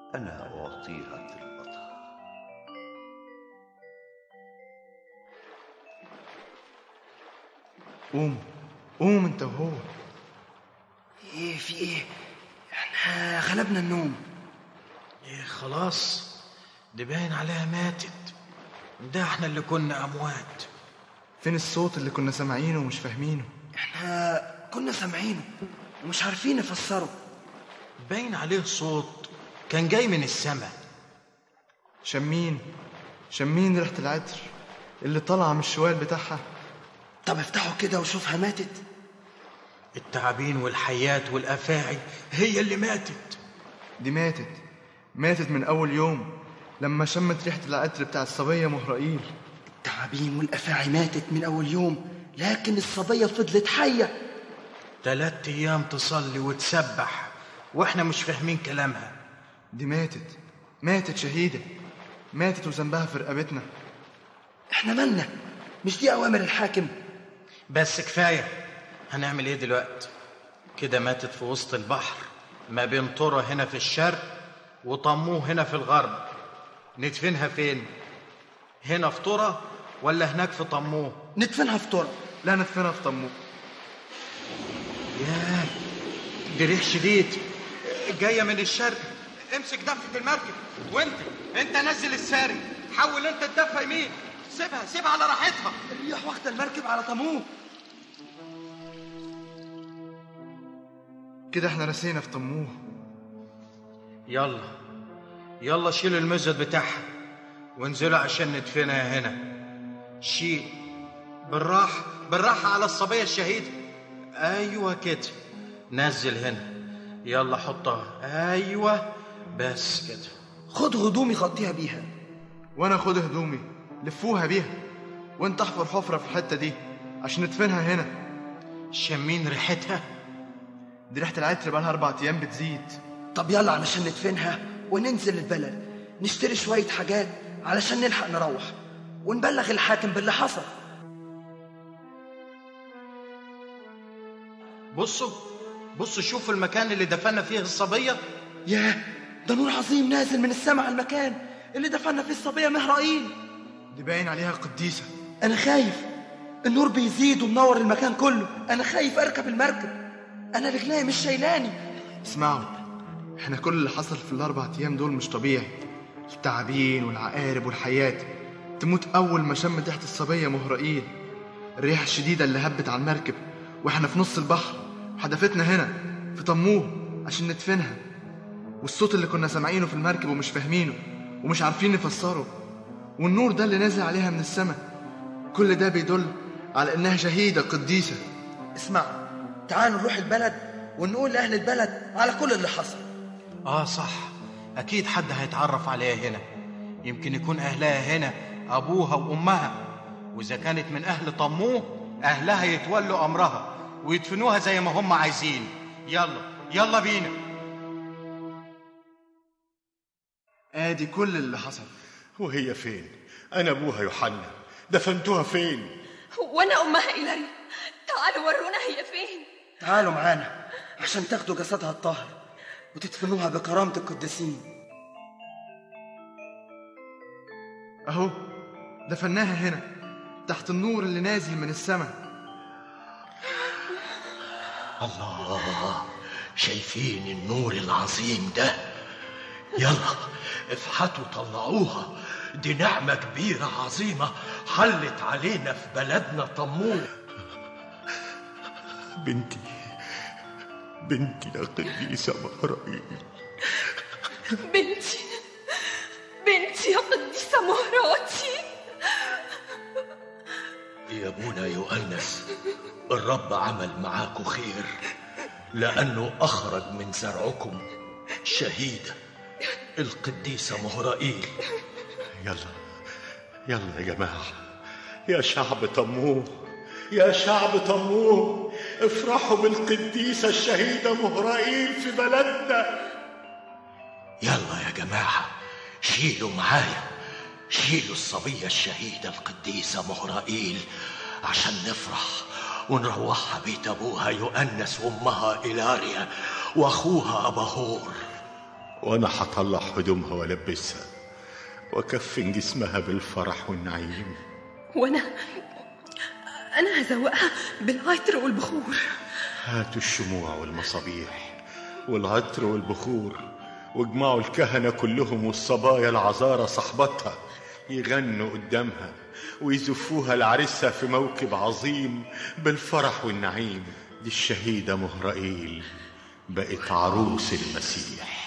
أنا أعطيها طلبتها قوم قوم انت وهو ايه في ايه احنا غلبنا النوم ايه خلاص دي باين عليها ماتت ده احنا اللي كنا اموات فين الصوت اللي كنا سامعينه ومش فاهمينه احنا كنا سامعينه ومش عارفين نفسره باين عليه صوت كان جاي من السماء شمين شمين ريحة العطر اللي طالعة من الشوال بتاعها طب افتحوا كده وشوفها ماتت التعابين والحيات والافاعي هي اللي ماتت دي ماتت ماتت من أول يوم لما شمت ريحة العطر بتاع الصبية مهرائيل التعابين والافاعي ماتت من اول يوم لكن الصبيه فضلت حيه تلات ايام تصلي وتسبح واحنا مش فاهمين كلامها دي ماتت ماتت شهيدة ماتت وذنبها في رقبتنا احنا مالنا مش دي اوامر الحاكم بس كفايه هنعمل ايه دلوقتي كده ماتت في وسط البحر ما بين طرة هنا في الشرق وطموه هنا في الغرب ندفنها فين هنا في طرة ولا هناك في طموه ندفنها في تراب لا ندفنها في طموح ياه دي ريح شديد جاية من الشرق امسك دفة المركب وانت انت نزل الساري حاول انت الدفة يمين سيبها سيبها على راحتها الريح واخده المركب على طموه كده احنا رسينا في طموح يلا يلا شيل المزد بتاعها وانزلوا عشان ندفنها هنا شيل بالراحة بالراحة على الصبية الشهيدة أيوة كده نزل هنا يلا حطها أيوة بس كده خد هدومي غطيها بيها وانا خد هدومي لفوها بيها وانت احفر حفرة في الحتة دي عشان ندفنها هنا شامين ريحتها دي ريحة العطر بقالها أربع أيام بتزيد طب يلا علشان ندفنها وننزل البلد نشتري شويه حاجات علشان نلحق نروح ونبلغ الحاكم باللي حصل بصوا بصوا شوفوا المكان اللي دفنا فيه الصبية ياه ده نور عظيم نازل من السماء على المكان اللي دفنا فيه الصبيه مهرائيل دي باين عليها قديسة انا خايف النور بيزيد ومنور المكان كله انا خايف اركب المركب انا رجلي مش شايلاني اسمعوا احنا كل اللي حصل في الأربع أيام دول مش طبيعي التعابين والعقارب والحيات تموت أول ما شمت ريحة الصبية مهرائيل الريحة الشديدة اللي هبت على المركب واحنا في نص البحر وحدفتنا هنا في طموه عشان ندفنها والصوت اللي كنا سامعينه في المركب ومش فاهمينه ومش عارفين نفسره والنور ده اللي نازل عليها من السماء كل ده بيدل على إنها شهيدة قديسة اسمع تعالوا نروح البلد ونقول لأهل البلد على كل اللي حصل آه صح أكيد حد هيتعرف عليها هنا يمكن يكون أهلها هنا أبوها وأمها وإذا كانت من أهل طموه أهلها يتولوا أمرها ويدفنوها زي ما هم عايزين يلا يلا بينا ادي كل اللي حصل وهي فين انا ابوها يوحنا دفنتوها فين وانا امها إيلاري تعالوا ورونا هي فين تعالوا معانا عشان تاخدوا جسدها الطاهر وتدفنوها بكرامة القديسين اهو دفناها هنا تحت النور اللي نازل من السماء الله شايفين النور العظيم ده يلا افحتوا طلعوها دي نعمة كبيرة عظيمة حلت علينا في بلدنا طموح بنتي بنتي يا قديسة مهرائيل بنتي بنتي يا قديسة مهراتي يا ابونا يؤنس الرب عمل معاكم خير لأنه أخرج من زرعكم شهيدة القديسة مهرائيل يلا يلا يا جماعة يا شعب طموه يا شعب طموه افرحوا بالقديسة الشهيدة مهرائيل في بلدنا يلا يا جماعة شيلوا معايا شيلوا الصبية الشهيدة القديسة مهرائيل عشان نفرح ونروحها بيت أبوها يؤنس وأمها إلاريا وأخوها أباهور وانا هطلع هدومها والبسها واكفن جسمها بالفرح والنعيم وانا انا هزوقها بالعطر والبخور هاتوا الشموع والمصابيح والعطر والبخور واجمعوا الكهنة كلهم والصبايا العذارى صحبتها يغنوا قدامها ويزفوها لعرسها في موكب عظيم بالفرح والنعيم دي الشهيدة مهرائيل بقت عروس المسيح